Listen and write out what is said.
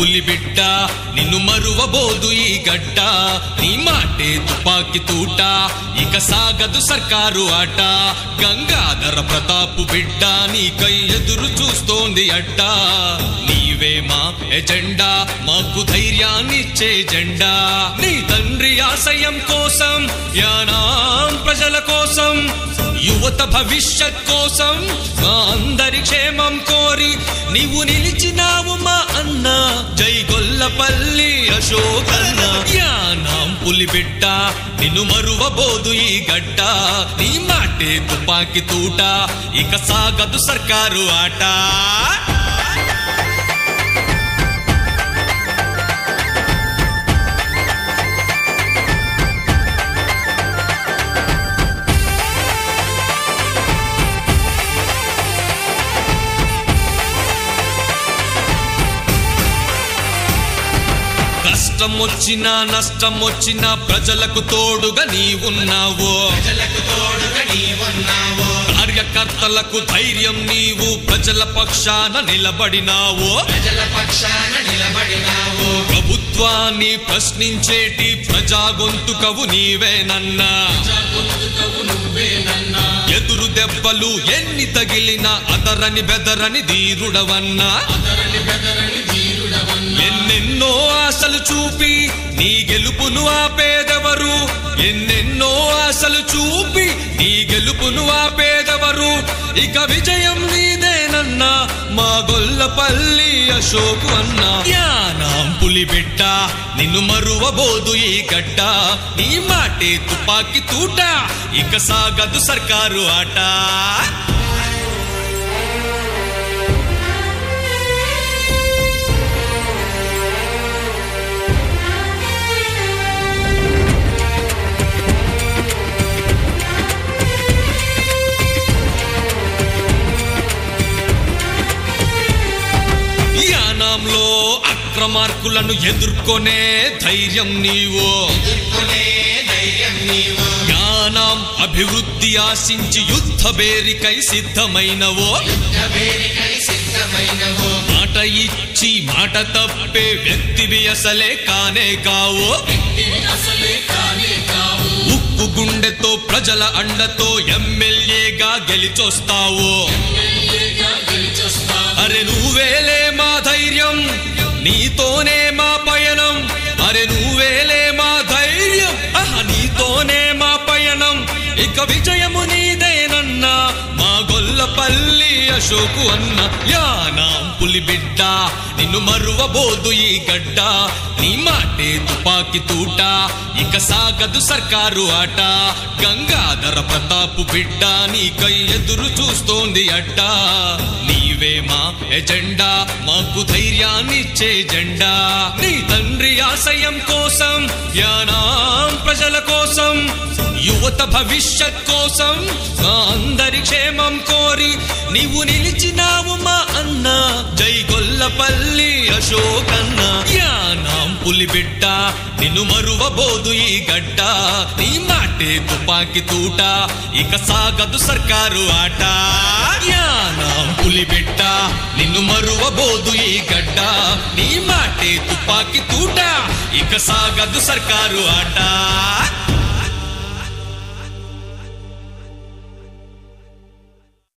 పులి బిడ్డ నిన్ను మరువబోదు ఈ గడ్డ నీ మాటే తుపాకి తూట ఇక సాగదు సర్కారు ఆట గంగాధర ప్రతాపు బిడ్డ నీకై ఎదురు చూస్తోంది అడ్డ నీవే మా ఎజెండా మాకు ధైర్యాన్నిచ్చే జెండా నీ తండ్రి ఆశయం కోసం యానాం ప్రజల కోసం యువత భవిష్యత్ కోసం మా అందరి క్షేమం కోరి నీవు నిలిచినావు మా అన్న జై గొల్లపల్లి అశోకన్న యానాం పులి బిడ్డ నిన్ను మరువబోదు ఈ గడ్డ నీ మాటే తుపాకి తూట ఇక సాగదు సర్కారు ఆట కష్టం వచ్చినా నష్టం వచ్చినా ప్రజలకు తోడుగా నీవున్నావు కార్యకర్తలకు ధైర్యం నీవు ప్రజల పక్షాన నిలబడినావు ప్రభుత్వాన్ని ప్రశ్నించేటి ప్రజా గొంతుకవు నీవేనన్నా ఎదురు దెబ్బలు ఎన్ని తగిలినా అదరని బెదరని ధీరుడవన్నా ఎన్నెన్నో ఆశలు చూపి నీ గెలుపును ఆపేదెవరు ఎన్నెన్నో ఆశలు చూపి నీ గెలుపును ఆపేదెవరు ఇక విజయం నీదేనన్నా మా గొల్లపల్లి అశోకు అన్నా యానాం పులి బిడ్డ నిన్ను మరువబోదు ఈ గడ్డ నీ మాటే తుపాకి తూట ఇక సాగదు సర్కారు ఆట యానాంలో అక్రమార్కులను ఎదుర్కొనే ధైర్యం నీవు యానాం అభివృద్ధి ఆశించి యుద్ధ బేరికై సిద్ధమైనవో మాట ఇచ్చి మాట తప్పే వ్యక్తివి అసలే కానే కావో ఉక్కు గుండెతో ప్రజల అండతో ఎమ్మెల్యేగా గెలిచొస్తావు అరే నువ్వేలే మా ధైర్యం నీతోనే మా పయనం అరే నువ్వేలే మా ధైర్యం ఆహా నీతోనే మా పయనం ఇక విజయము నీదేనన్నా మా గొల్లపల్లి అశోకు అన్న యానాం పులి బిడ్డ నిన్ను మరువబోదు ఈ గడ్డ నీ మాటే తుపాకి తూట ఇక సాగదు సర్కారు ఆట గంగాధర ప్రతాపు బిడ్డ నీకై ఎదురు చూస్తోంది అడ్డ నీవే మా ఎజెండా మాకు ధైర్యాన్నిచ్చే జెండా నీ తండ్రి ఆశయం కోసం యానాం ప్రజల కోసం యువత భవిష్యత్ కోసం మా అందరి క్షేమం కోరి నీవు నిలిచినావు మా అన్న జై గొల్లపల్లి అశోకన్న యానాం పులి బిడ్డ నిన్ను మరువబోదు ఈ గడ్డ నీ మాటే తుపాకి తూట ఇక సాగదు సర్కారు ఆట యానాం పులి బిడ్డ నిన్ను మరువబోదు ఈ గడ్డ నీ మాటే తుపాకి తూట ఇక సాగదు సర్కారు ఆట